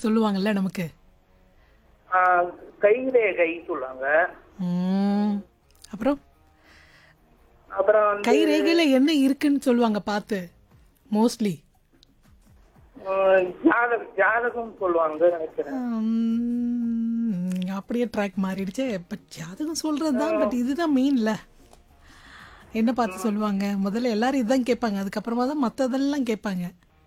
சொல்லுவாங்கல்ல நமக்கு ஆ, கைரேகை சொல்லுவாங்க ம். அப்புறம் அப்புறம் வந்து கை ரேகையில என்ன இருக்குன்னு சொல்லுவாங்க பார்த்து மோஸ்ட்லி ம், ஜாதகம் ஜாதகம் சொல்லுவாங்க நினைக்கிறேன் அப்படியே ட்ராக் மாறிடுச்சே பட் ஜாதகம் சொல்றது தான் பட் இதுதான் மெயின்ல என்ன பார்த்து சொல்லுவாங்க முதல்ல எல்லாரும் இதுதான் கேட்பாங்க அதுக்கப்புறமா தான் மற்றதெல்லாம் கேட்பாங்க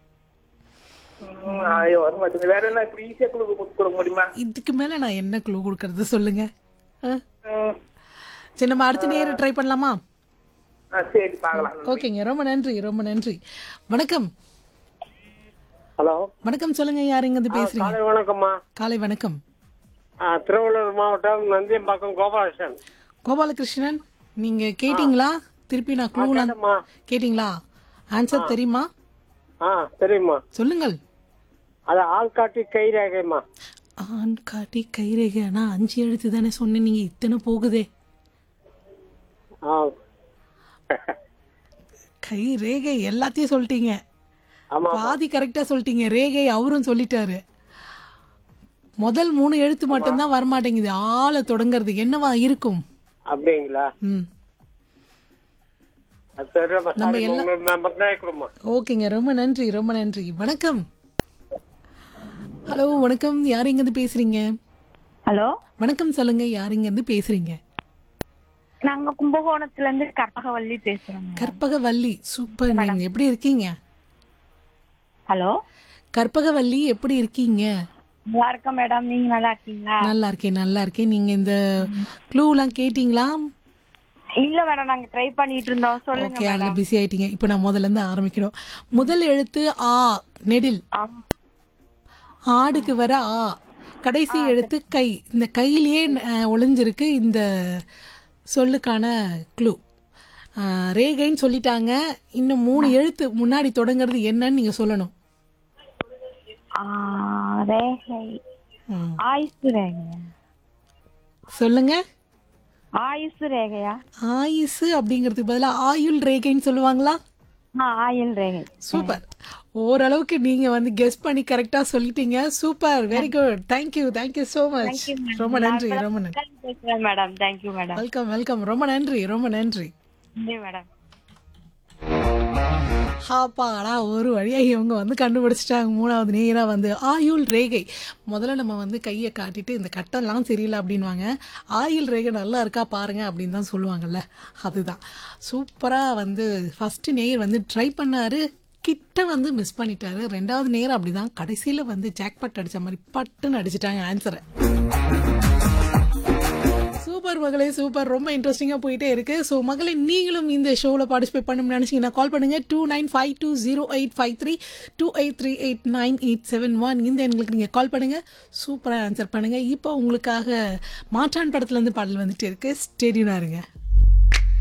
ம், ஐயோ வர மாட்டேங்குது வேற என்ன இப்படி ஈஸியா கொடுக்க கொடுக்க முடியுமா இதுக்கு மேல நான் என்ன க்ளூ கொடுக்கறது சொல்லுங்க ஆ? ம், சரி நம்ம அடுத்த நேரம் ட்ரை பண்ணலாமா ஆ, சரி பார்க்கலாம் ஓகேங்க ரொம்ப நன்றி ரொம்ப நன்றி வணக்கம் ஹலோ வணக்கம் சொல்லுங்க யார் இருந்து பேசுறீங்க காலை வணக்கம்மா காலை வணக்கம் ஆ, திருவள்ளூர் மாவட்டம் நந்தியம்பாக்கம் கோபாலகிருஷ்ணன் கோபாலகிருஷ்ணன் நீங்க கேட்டீங்களா திருப்பி நான் க்ளூலாம் கேட்டேம்மா. கேட்டீங்களா ஆன்சர் தெரியுமா ஆ தெரியுமா சொல்லுங்கள் அது ஆள்காட்டி கை ரேகைம்மா ஆண் காட்டி கைரேகை ஆனா அஞ்சு எழுத்து தானே சொன்னேன் நீங்க இத்தனை போகுதே ஆ கை ரேகை எல்லாத்தையும் சொல்லிட்டீங்க ஆமா பாதி கரெக்டா சொல்லிட்டீங்க ரேகை அவரும் சொல்லிட்டாரு முதல் மூணு எழுத்து மட்டும்தான் வரமாட்டேங்குது ஆளை தொடங்குறது என்னவா இருக்கும் அப்படிங்களா ம் அது தெரியலம்மா நம்ம சாரி, எல்லாம்- உங்க நம்பர் தான் கொடுமா ஓகேங்க ரொம்ப நன்றி ரொம்ப நன்றி வணக்கம் ஹலோ வணக்கம் யார் இங்கேருந்து பேசுறீங்க ஹலோ வணக்கம் சொல்லுங்க யார் இங்கேருந்து பேசுறீங்க நாங்க கும்பகோணத்துல இருந்து கற்பகவல்லி பேசுறோங்க கற்பகவல்லி சூப்பர் நீங்க எப்படி இருக்கீங்க ஹலோ கற்பகவல்லி எப்படி இருக்கீங்க நல்லா இருக்கேன் மேடம் நீங்க நல்லா இருக்கீங்களா நல்லா இருக்கேன் நல்லா இருக்கேன் நீங்க இந்த க்ளூலாம் கேட்டீங்களா இல்ல மேடம் நாங்க ட்ரை பண்ணிட்டு இருந்தோம் சொல்லுங்க ஓகே அதில் பிஸி ஆயிட்டீங்க இப்போ நான் முதல்ல இருந்து ஆரம்பிக்கணும் முதல் எழுத்து ஆ நெடில் ஆம். ஆடுக்கு வர ஆ கடைசி எழுத்து கை இந்த கையிலேயே அஹ், ஒளிஞ்சிருக்கு இந்த சொல்லுக்கான க்ளூ ரேகைன்னு சொல்லிட்டாங்க இன்னும் மூணு எழுத்து முன்னாடி தொடங்குறது என்னன்னு நீங்க சொல்லணும் ஆ, ரேகை ம். ஆயுசு ரேகையா சொல்லுங்க ஆயுசு ரேகையா ஆயுசு அப்படிங்கிறதுக்கு பதிலாக ஆயுள் ரேகைன்னு சொல்லுவாங்களா ஆ ஆயுள் ரேகை சூப்பர் ஓரளவுக்கு நீங்க வந்து கெஸ் பண்ணி கரெக்டா சொல்லிட்டீங்க super very good thank you thank you so much ரொம்ப நன்றி ரொம்ப நன்றி பேசுறேன் madam thank you madam welcome welcome ரொம்ப நன்றி ரொம்ப நன்றி மேடம் ஹாப்பாடா ஒரு வழியா இவங்க வந்து கண்டுபிடிச்சிட்டாங்க மூணாவது நேரா வந்து ஆயுள் ரேகை முதல்ல நம்ம வந்து கையை காட்டிட்டு இந்த கட்டெல்லாம் சரியில்லை அப்படின்வாங்க ஆயுள் ரேகை நல்லா இருக்கா பாருங்க அப்படின்னு தான் சொல்லுவாங்கல்ல அதுதான் சூப்பராக வந்து ஃபர்ஸ்ட் நேர் வந்து ட்ரை பண்ணாரு கிட்ட வந்து மிஸ் பண்ணிட்டாரு ரெண்டாவது நேரம் அப்படிதான் கடைசியில வந்து ஜாக்பாட் அடிச்ச மாதிரி பட்டுன்னு அடிச்சிட்டாங்க ஆன்சரை சூப்பர் மகளே சூப்பர் ரொம்ப இன்ட்ரெஸ்டிங்காக போயிட்டே இருக்கு ஸோ மகளே நீங்களும் இந்த ஷோவில் பார்ட்டிசிபேட் பண்ணணும்னு நினச்சிங்கன்னா கால் பண்ணுங்க two nine five two zero eight five three two eight three eight nine eight seven one இந்த எண்களுக்கு நீங்கள் கால் பண்ணுங்க சூப்பராக ஆன்சர் பண்ணுங்க இப்போ உங்களுக்காக மாற்றான் படத்துலேருந்து பாடல் வந்துட்டு இருக்கு ஸ்டேடியனாக இருங்க